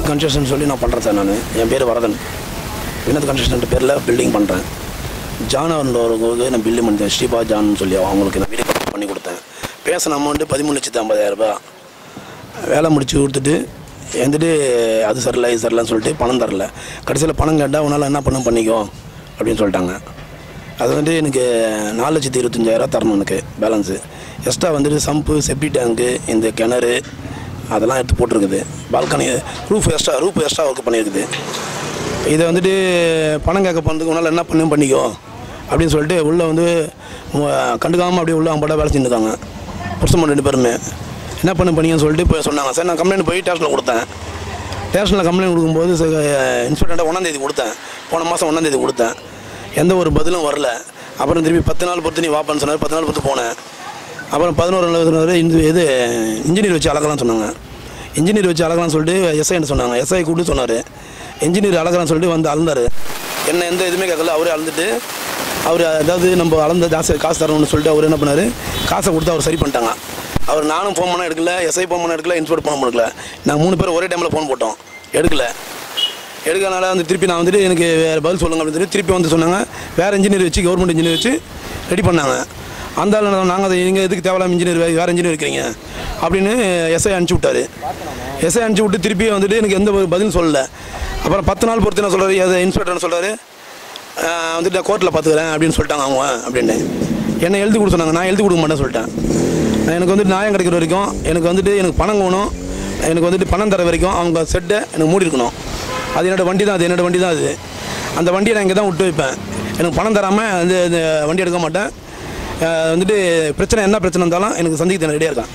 Vinod construction சொல்லி நான் பண்ணுறேன் சார் நான் என் பேர் வரதன் வினோத் கன்ஸ்ட்ரக்ஷன் பேரில் பில்டிங் பண்ணுறேன் ஜான் அவர்களுக்கு நான் பில்டிங் பண்ணிட்டேன் ஸ்ரீபா ஜான் சொல்லி அவங்களுக்கு நான் வீடு கட்டி பண்ணி கொடுத்தேன் பேசின அமௌண்ட்டு பதிமூணு லட்சத்து ஐம்பதாயிரம் ரூபாய் வேலை முடிச்சு கொடுத்துட்டு வந்துட்டு அது சரியில்லை இது சரியில்லைன்னு சொல்லிட்டு பணம் தரல கடைசியில் பணம் கேட்டால் உன்னால் என்ன பண்ண பண்ணிக்கோ அப்படின்னு சொல்லிட்டாங்க அது வந்து எனக்கு நாலு லட்சத்தி இருபத்தஞ்சாயிரம் தரணும் எனக்கு பேலன்ஸு எக்ஸ்ட்ரா வந்துட்டு சம்பு செப்டி டேங்க்கு இந்த கிணறு அதெல்லாம் எடுத்து போட்டிருக்குது balcony roof extra roof extra work பண்ணியிருக்குது இதை வந்துட்டு பணம் கேட்க போனதுக்கு உன்னால் என்ன பண்ணு பண்ணிக்கோ அப்படின்னு சொல்லிட்டு உள்ளே வந்து கண்டுக்காமல் அப்படியே உள்ள அவங்க வேலை செஞ்சுட்டு இருக்காங்க புருஷன் ரெண்டு பேருமே என்ன பண்ண பண்ணீங்கன்னு சொல்லிட்டு போய் சொன்னாங்க சார் நான் கம்ப்ளைண்ட் போய் ஸ்டேஷனில் கொடுத்தேன் ஸ்டேஷனில் கம்ப்ளைண்ட் கொடுக்கும்போது இன்ஸ்பெக்டர்கிட்ட ஒன்றாந்தேதி கொடுத்தேன் போன மாதம் ஒன்றாந்தேதி கொடுத்தேன் எந்த ஒரு பதிலும் வரல அப்புறம் திருப்பி பத்து நாள் பொறுத்து நீ வாப்பான்னு சொன்னார் பத்து நாள் பொறுத்து போனேன் அப்புறம் பதினோரு நாள் சொன்னார் இந்த இது இன்ஜினியர் வச்சு அழகலாம் சொன்னாங்க இன்ஜினியர் வச்சு அழகலாம்னு சொல்லிட்டு எஸ்ஐன்னு சொன்னாங்க எஸ்ஐ கூப்பிட்டு சொன்னார் இன்ஜினியர் அழகலாம்னு சொல்லிட்டு வந்து அளந்தார் என்ன எந்த இதுவுமே கேட்கல அவரே அளந்துட்டு அவர் அதாவது நம்ம அளந்த ஜாஸ்தி காசு தரணும்னு சொல்லிட்டு அவர் என்ன பண்ணார் காசை கொடுத்து அவர் சரி பண்ணிட்டாங்க அவர் நானும் ஃபோன் பண்ண எடுக்கல எஸ்ஐ ஃபோன் பண்ண எடுக்கல இன்ஸ்பெக்டர் ஃபோன் எடுக்கல நாங்கள் மூணு பேர் ஒரே டைமில் ஃபோன் போட்டோம் எடுக்கல எடுக்கறனால வந்து திருப்பி நான் வந்துட்டு எனக்கு வேறு பதில் சொல்லுங்க அப்படின்னு சொல்லி திருப்பி வந்து சொன்னாங்க வேறு இன்ஜினியர் வச்சு கவர்மெண்ட் இன்ஜினியர் வச்சு ரெடி பண்ணாங்க அந்த ஆள் நாங்கள் அதை நீங்கள் எதுக்கு தேவையில்லாம இன்ஜினியர் வேறு இன்ஜினியர் இருக்கிறீங்க அப்படின்னு எஸ்ஐ அனுப்பிச்சி விட்டாரு எஸ்ஐ அனுப்பிச்சி விட்டு திருப்பி வந்துட்டு எனக்கு எந்த ஒரு பதிலும் சொல்லலை அப்புறம் பத்து நாள் பொறுத்து என்ன சொல்கிறாரு அதை இன்ஸ்பெக்டர் சொல்கிறாரு வந்துட்டு நான் கோர்ட்டில் பார்த்துக்கிறேன் அப்படின்னு சொல்லிட்டாங்க அவங்க அப்படின்னு என்னை எழுதி கொடுக்க சொன்னாங்க நான் எழுதி கொடுக்க மாட்டேன்னு சொல்லிட்டேன் எனக்கு வந்துட்டு நியாயம் கிடைக்கிற வரைக்கும் எனக்கு வந்துட்டு எனக்கு பணம் வேணும் எனக்கு வந்துட்டு பணம் தர வரைக்கும் அவங்க செட்டை எனக்கு மூடி இருக்கணும் அது என்னோட வண்டி தான் அது என்னோட வண்டி தான் அது அந்த வண்டியை நான் இங்கே தான் விட்டு வைப்பேன் எனக்கு பணம் தராமல் அந்த இந்த வண்டி எடுக்க மாட்டேன் அஹ் வந்துட்டு பிரச்சனை என்ன பிரச்சனை இருந்தாலும் எனக்கு சந்திக்க ரெடியாக இருக்கேன்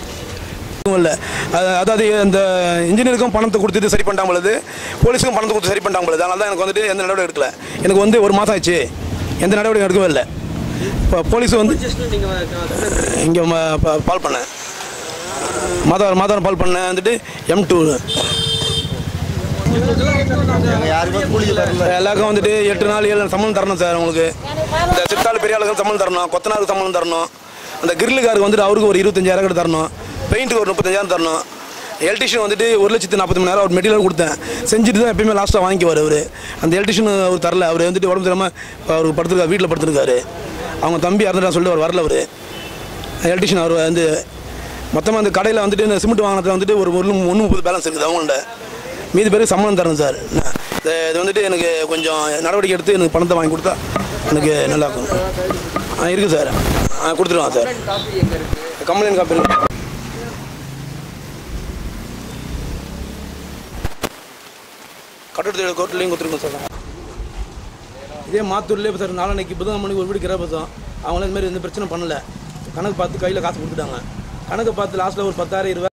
இல்லை அது- அதாவது இந்த இன்ஜினியருக்கும் பணத்தை கொடுத்துட்டு சரி பண்ணிட்டாங்க பொழுது போலீஸுக்கும் பணத்தை கொடுத்து சரி பண்ணிட்டாங்க பொழுது அதனால தான் எனக்கு வந்துட்டு எந்த நடவடிக்கை எடுக்கல எனக்கு வந்து ஒரு மாதம் ஆச்சு எந்த நடவடிக்கை எடுக்கவே இல்லை இப்போ போலீஸ் வந்து இங்கே பால் பண்ணேன் மாதவரம் மாதவரம் பால் பண்ணேன் வந்துட்டு எம் டூ எல்லாருக்கும் வந்துட்டு எட்டு நாள் ஏழு நாள் சம்பளம் தரணும் சார் உங்களுக்கு இந்த சித்தாள் பெரிய ஆளுக்கு சம்பளம் தரணும் கொத்தனாருக்கு சம்பளம் தரணும் அந்த கிரில்லுக்காருக்கு வந்துட்டு அவருக்கு ஒரு இருபத்தஞ்சாயிரம் கூட தரணும் பெயிண்ட்டுக்கு ஒரு முப்பத்தஞ்சாயிரம் தரணும் எலக்ட்ரிஷியன் வந்துட்டு ஒரு லட்சத்து நாற்பத்தி மூணாயிரம் அவர் மெட்டீரியல் கொடுத்தேன் செஞ்சுட்டு தான் எப்பயுமே லாஸ்ட்டாக வாங்கிக்குவார் அவர் அந்த எலக்ட்ரிஷியன் அவர் தரல அவர் வந்துட்டு உடம்பு தெரியாமல் அவருக்கு படுத்துருக்காரு வீட்டில் படுத்துருக்காரு அவங்க தம்பி இறந்துட்டா சொல்லிட்டு அவர் வரல அவர் எலக்ட்ரிஷியன் அவர் வந்து மொத்தமாக அந்த கடையில் வந்துட்டு இந்த சிமெண்ட் வாங்கினதுல வந்துட்டு ஒரு ஒரு ஒன்று முப்பது பேலன்ஸ் இருக்குது அவங்கள்ட்ட மீதி பேருக்கு சம்பளம் தரணும் சார் இது இது வந்துட்டு எனக்கு கொஞ்சம் நடவடிக்கை எடுத்து எனக்கு பணத்தை வாங்கி கொடுத்தா எனக்கு நல்லா இருக்கும் ஆ இருக்குது சார் ஆ கொடுத்துருவான் சார் கம்ப்ளைண்ட் காப்பி இருக்கு. கட்டடத்தோட கோர்ட்லேயும் கொடுத்துருக்கோம் சார் இதே மாத்தூர்லேயே சார் நாளான்னைக்கு புதன் மணிக்கு ஒரு வீடு கிரகபதம் அவங்களும் இந்த மாதிரி எந்த பிரச்சனை பண்ணல கணக்கு பார்த்து கையில் காசு கொடுத்துட்டாங்க கணக்கு பார்த்து லாஸ்ட்டில் ஒரு பத்தாயிரம் இருபது